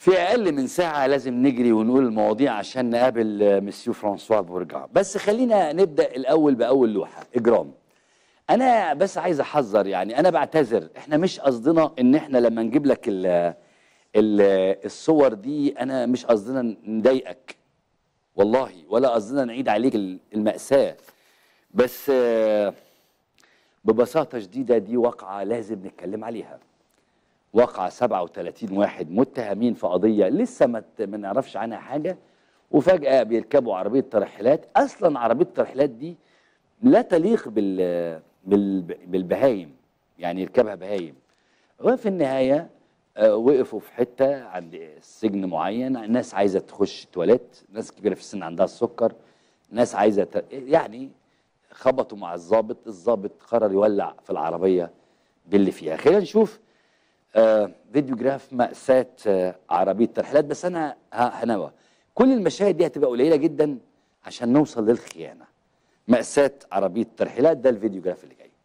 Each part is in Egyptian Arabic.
في اقل من ساعه لازم نجري ونقول المواضيع عشان نقابل آه، مسيو فرانسوا بورجع بس خلينا نبدا الاول باول لوحه اجرام انا بس عايز احذر يعني انا بعتذر احنا مش قصدنا ان احنا لما نجيب لك ال ال الصور دي انا مش قصدنا نضايقك والله ولا قصدنا نعيد عليك ال- المأساة بس آه، ببساطة شديدة دي واقعة لازم نتكلم عليها واقعة 37 واحد متهمين في قضية لسه ما ت- ما نعرفش عنها حاجة وفجأة بيركبوا عربية ترحيلات أصلا عربية الترحيلات دي لا تليق بال بال بالبهايم يعني يركبها بهايم وفي النهاية آه، وقفوا في حتة عند سجن معين ناس عايزة تخش تواليت ناس كبيرة في السن عندها السكر ناس عايزة ت... يعني خبطوا مع الضابط الضابط قرر يولع في العربية باللي فيها خلينا نشوف آه فيديو جراف مأساة آه عربية ترحيلات بس أنا ه- هنوى كل المشاهد دي هتبقى قليلة جدا عشان نوصل للخيانة مأساة عربية ترحيلات ده الفيديو جراف اللي جاي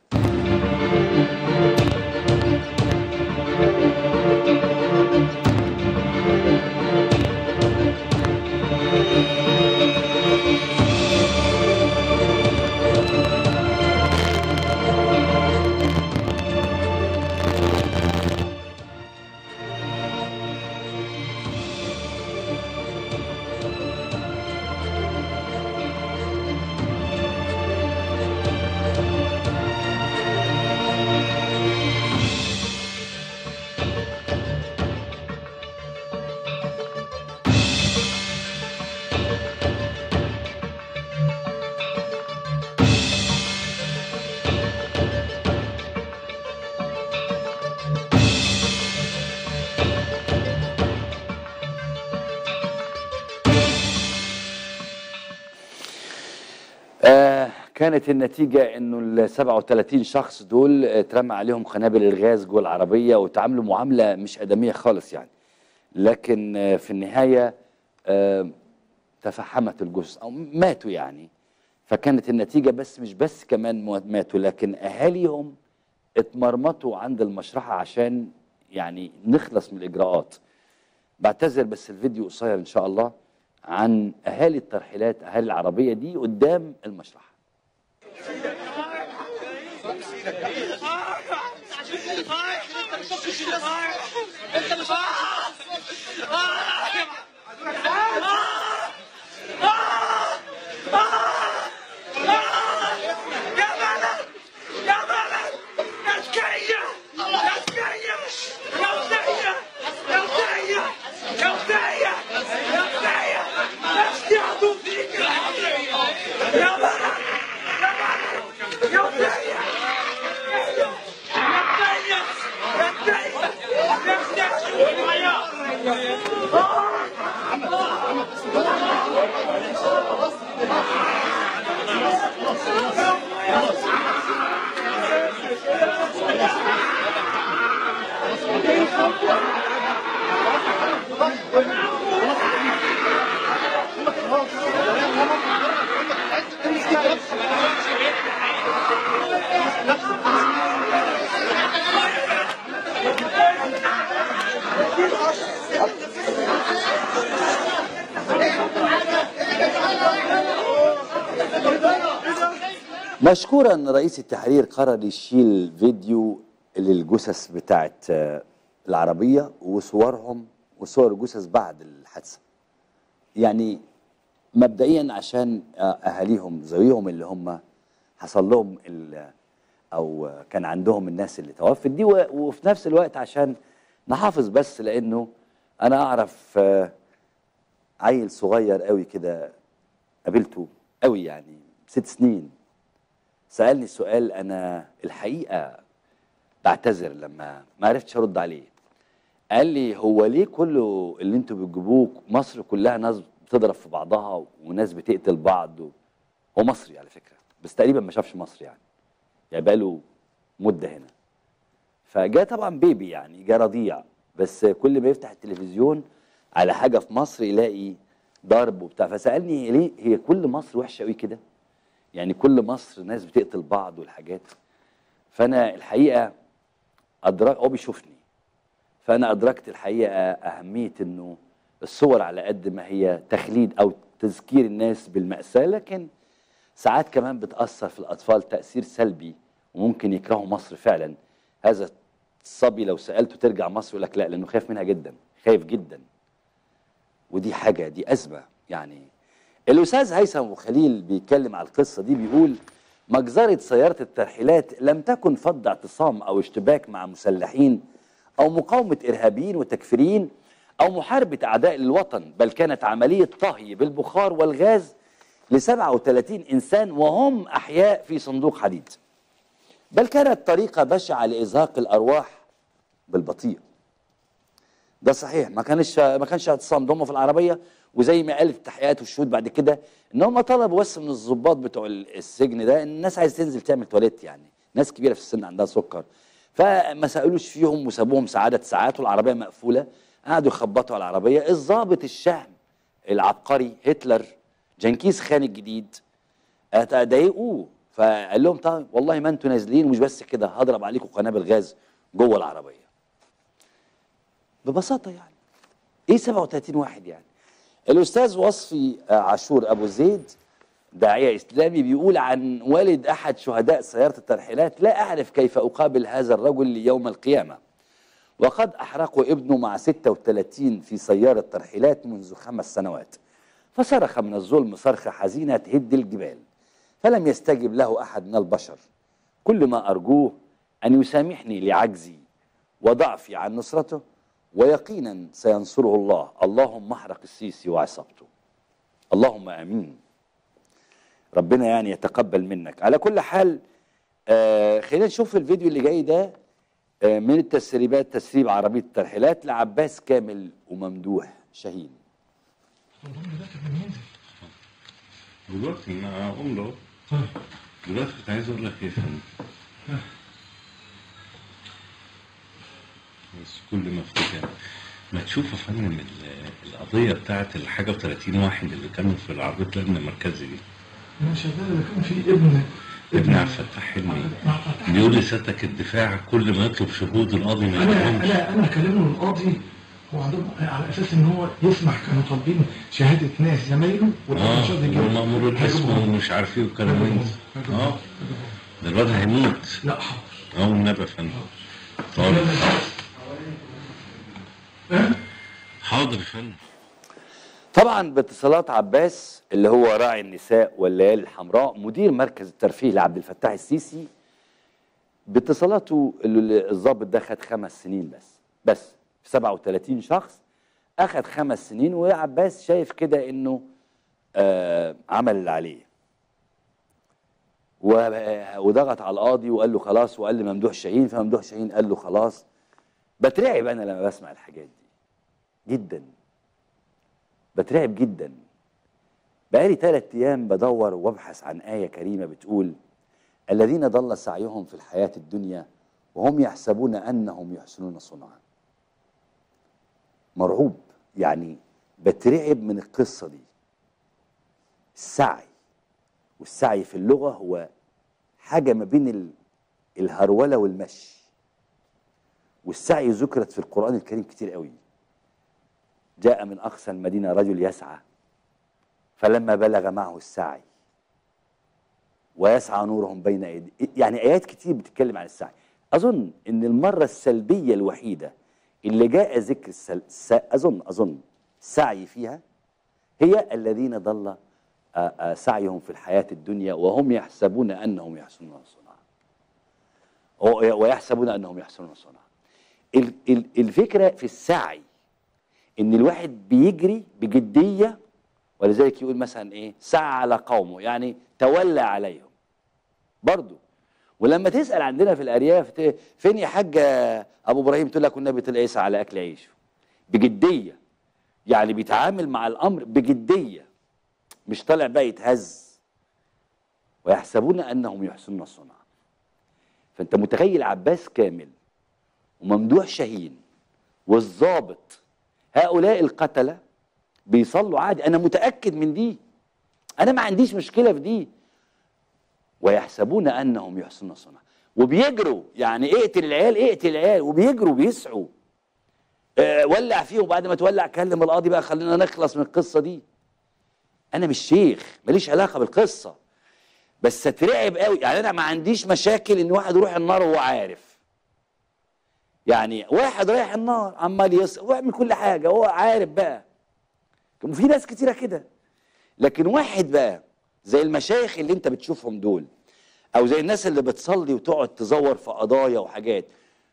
آه كانت النتيجة انه ال 37 شخص دول آه، اترمى عليهم قنابل الغاز جوه العربية وتعاملوا معاملة مش آدمية خالص يعني لكن آه، في النهاية آه، تفحمت الجثث او ماتوا يعني فكانت النتيجة بس مش بس كمان مو- ماتوا لكن اهاليهم اتمرمطوا عند المشرحة عشان يعني نخلص من الاجراءات بعتذر بس الفيديو قصير ان شاء الله عن اهالي الترحيلات اهالي العربيه دي قدام المشرحه مشكورا ان رئيس التحرير قرر يشيل فيديو للجثث بتاعت آه، العربيه وصورهم وصور الجثث بعد الحادثه يعني مبدئيا عشان آه، اهاليهم ذويهم اللي هم حصل لهم ال- او آه، كان عندهم الناس اللي توفت دي و- وفي نفس الوقت عشان نحافظ بس لانه انا اعرف آه، عيل صغير قوي كده قابلته قوي يعني ست سنين سألني سؤال أنا الحقيقة بعتذر لما ما عرفتش أرد عليه قال لي هو ليه كله اللي انتوا بتجيبوه مصر كلها ناس بتضرب في بعضها وناس بتقتل بعض و... هو مصري على فكرة بس تقريبا ما شافش مصر يعني يعني بقاله مدة هنا فجاء طبعا بيبي يعني جاء رضيع بس كل ما يفتح التلفزيون على حاجة في مصر يلاقي ضرب وبتاع فسألني ليه هي كل مصر وحشة قوي كده يعني كل مصر ناس بتقتل بعض والحاجات فانا الحقيقه ادراك هو بيشوفني فانا ادركت الحقيقه اهميه انه الصور على قد ما هي تخليد او تذكير الناس بالماساه لكن ساعات كمان بتاثر في الاطفال تاثير سلبي وممكن يكرهوا مصر فعلا هذا الصبي لو سالته ترجع مصر يقول لك لا لانه خايف منها جدا خايف جدا ودي حاجه دي ازمه يعني الاستاذ هيثم ابو خليل بيتكلم على القصه دي بيقول مجزره سياره الترحيلات لم تكن فض اعتصام او اشتباك مع مسلحين او مقاومه ارهابيين وتكفيريين او محاربه اعداء للوطن بل كانت عمليه طهي بالبخار والغاز ل 37 انسان وهم احياء في صندوق حديد بل كانت طريقه بشعه لازهاق الارواح بالبطيء ده صحيح ما كانش ما كانش اعتصام ده هم في العربيه وزي ما قالت التحقيقات والشهود بعد كده ان هم طلبوا بس من الضباط بتوع السجن ده ان الناس عايز تنزل تعمل تواليت يعني ناس كبيره في السن عندها سكر فما سالوش فيهم وسابوهم سعاده ساعات والعربيه مقفوله قعدوا يخبطوا على العربيه الضابط الشهم العبقري هتلر جنكيز خان الجديد ضايقوه فقال لهم طيب والله ما انتوا نازلين ومش بس كده هضرب عليكم قنابل غاز جوه العربيه ببساطه يعني ايه 37 واحد يعني الاستاذ وصفي عاشور ابو زيد داعيه اسلامي بيقول عن والد احد شهداء سياره الترحيلات لا اعرف كيف اقابل هذا الرجل يوم القيامه وقد احرقوا ابنه مع 36 في سياره ترحيلات منذ خمس سنوات فصرخ من الظلم صرخه حزينه تهد الجبال فلم يستجب له احد من البشر كل ما ارجوه ان يسامحني لعجزي وضعفي عن نصرته ويقينا سينصره الله اللهم احرق السيسي وعصابته اللهم امين ربنا يعني يتقبل منك على كل حال آه خلينا نشوف الفيديو اللي جاي ده آه من التسريبات تسريب عربيه الترحيلات لعباس كامل وممدوح شاهين دلوقتي انا هقوم له دلوقتي كنت عايز اقول لك ايه يا فندم بس كل ما افتكر ما تشوف يا فندم ال- القضيه بتاعت الحاجه و30 واحد اللي كانوا في العربيه الامن المركزي دي انا شغال اللي كان في ابن ابن عبد الفتاح حلمي مع فتح. بيقول لسيادتك الدفاع كل ما يطلب شهود القاضي ما انا يقدرهمش انا انا كلمه القاضي هو عندهم على اساس ان هو يسمح كانوا طالبين شهاده ناس زمايله والقاضي مش راضي اه يجيبها. والمأمور الاسم هيجيبهم. ومش عارف ايه والكلام من ده هيجيبهم. اه هيجيبهم. ده الواد هيموت لا حاضر اه والنبي يا فندم طالب حاضر يا فندم طبعا باتصالات عباس اللي هو راعي النساء والليالي الحمراء مدير مركز الترفيه لعبد الفتاح السيسي باتصالاته اللي الضابط ده خد خمس سنين بس بس في 37 شخص اخد خمس سنين وعباس شايف كده انه آه عمل اللي عليه و- وضغط على القاضي وقال له خلاص وقال لممدوح شاهين فممدوح شاهين قال له خلاص بترعب انا لما بسمع الحاجات دي جدا بترعب جدا بقالي ثلاث ايام بدور وابحث عن ايه كريمه بتقول الذين ضل سعيهم في الحياه الدنيا وهم يحسبون انهم يحسنون صنعا مرعوب يعني بترعب من القصه دي السعي والسعي في اللغه هو حاجه ما بين ال- الهروله والمشي والسعي ذكرت في القران الكريم كتير قوي جاء من أقصى المدينة رجل يسعى فلما بلغ معه السعي ويسعى نورهم بين أيدي يعني آيات كتير بتتكلم عن السعي أظن إن المرة السلبية الوحيدة اللي جاء ذكر السل... س... أظن أظن سعي فيها هي الذين ضل آه، آه، سعيهم في الحياة الدنيا وهم يحسبون أنهم يحسنون صنعا و- ويحسبون أنهم يحسنون صنعا ال- ال- الفكرة في السعي ان الواحد بيجري بجديه ولذلك يقول مثلا ايه سعى على قومه يعني تولى عليهم برضو ولما تسال عندنا في الارياف ت- فين يا حاج ابو ابراهيم تقول لك والنبي طلع يسعى على اكل عيشه بجديه يعني بيتعامل مع الامر بجديه مش طالع بقى يتهز ويحسبون انهم يحسنون صنعا فانت متخيل عباس كامل وممدوح شاهين والضابط هؤلاء القتلة بيصلوا عادي أنا متأكد من دي أنا ما عنديش مشكلة في دي ويحسبون أنهم يحسنون صنعا وبيجروا يعني اقتل العيال اقتل العيال وبيجروا بيسعوا آه، ولع فيه وبعد ما تولع كلم القاضي بقى خلينا نخلص من القصه دي انا مش شيخ ماليش علاقه بالقصه بس اترعب قوي يعني انا ما عنديش مشاكل ان واحد يروح النار وهو عارف يعني واحد رايح النار عمال يسقط ويعمل كل حاجه هو عارف بقى وفي ناس كتيره كده لكن واحد بقى زي المشايخ اللي انت بتشوفهم دول او زي الناس اللي بتصلي وتقعد تزور في قضايا وحاجات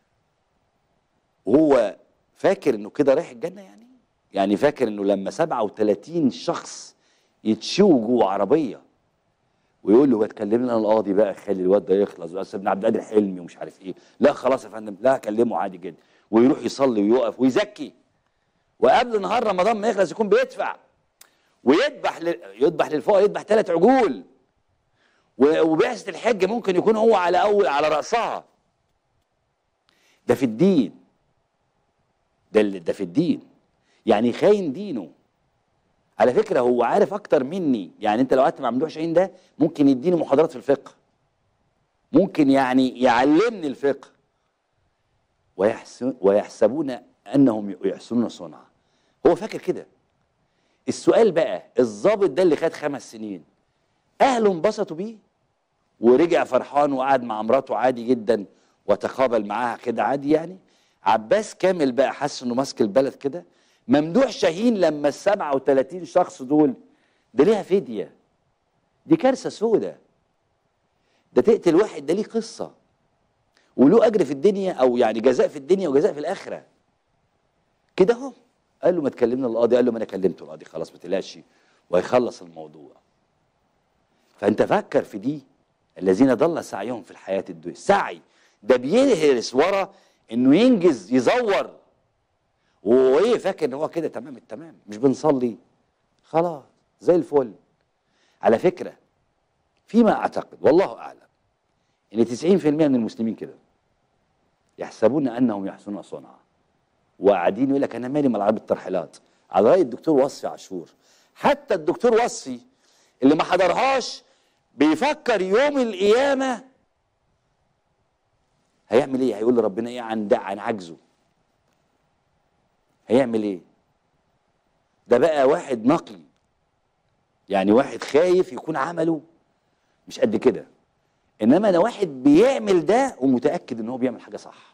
وهو فاكر انه كده رايح الجنه يعني يعني فاكر انه لما 37 شخص يتشووا جوه عربيه ويقول له هتكلم لنا القاضي بقى خلي الواد ده يخلص بس ابن عبد القادر حلمي ومش عارف ايه لا خلاص يا فندم لا كلمه عادي جدا ويروح يصلي ويقف ويزكي وقبل نهار رمضان ما يخلص يكون بيدفع ويذبح ل... يذبح للفقراء يذبح ثلاث عجول و- وبعثة الحج ممكن يكون هو على اول على راسها ده في الدين ده ال- ده في الدين يعني خاين دينه على فكره هو عارف اكتر مني يعني انت لو قعدت مع ممدوح شاهين ده ممكن يديني محاضرات في الفقه ممكن يعني يعلمني الفقه ويحسن ويحسبون انهم يحسنون صنعا هو فاكر كده السؤال بقى الضابط ده اللي خد خمس سنين اهله انبسطوا بيه ورجع فرحان وقعد مع مراته عادي جدا وتقابل معاها كده عادي يعني عباس كامل بقى حس انه ماسك البلد كده ممدوح شاهين لما ال 37 شخص دول ده ليها فديه دي كارثه سودة ده تقتل واحد ده ليه قصه وله اجر في الدنيا او يعني جزاء في الدنيا وجزاء في الاخره كده اهو قال له ما تكلمنا القاضي قال له ما انا كلمته القاضي خلاص ما تقلقش وهيخلص الموضوع فانت فكر في دي الذين ضل سعيهم في الحياه الدنيا سعي ده بيهرس ورا انه ينجز يزور وايه فاكر ان هو كده تمام التمام مش بنصلي خلاص زي الفل على فكره فيما اعتقد والله اعلم ان 90% من المسلمين كده يحسبون انهم يحسنون صنعا وقاعدين يقول لك انا مالي مال عربيه الترحيلات على راي الدكتور وصفي عاشور حتى الدكتور وصفي اللي ما حضرهاش بيفكر يوم القيامه هيعمل ايه هيقول لربنا ايه عن ده عن عجزه هيعمل ايه ده بقى واحد نقي يعني واحد خايف يكون عمله مش قد كده انما انا واحد بيعمل ده ومتاكد ان هو بيعمل حاجه صح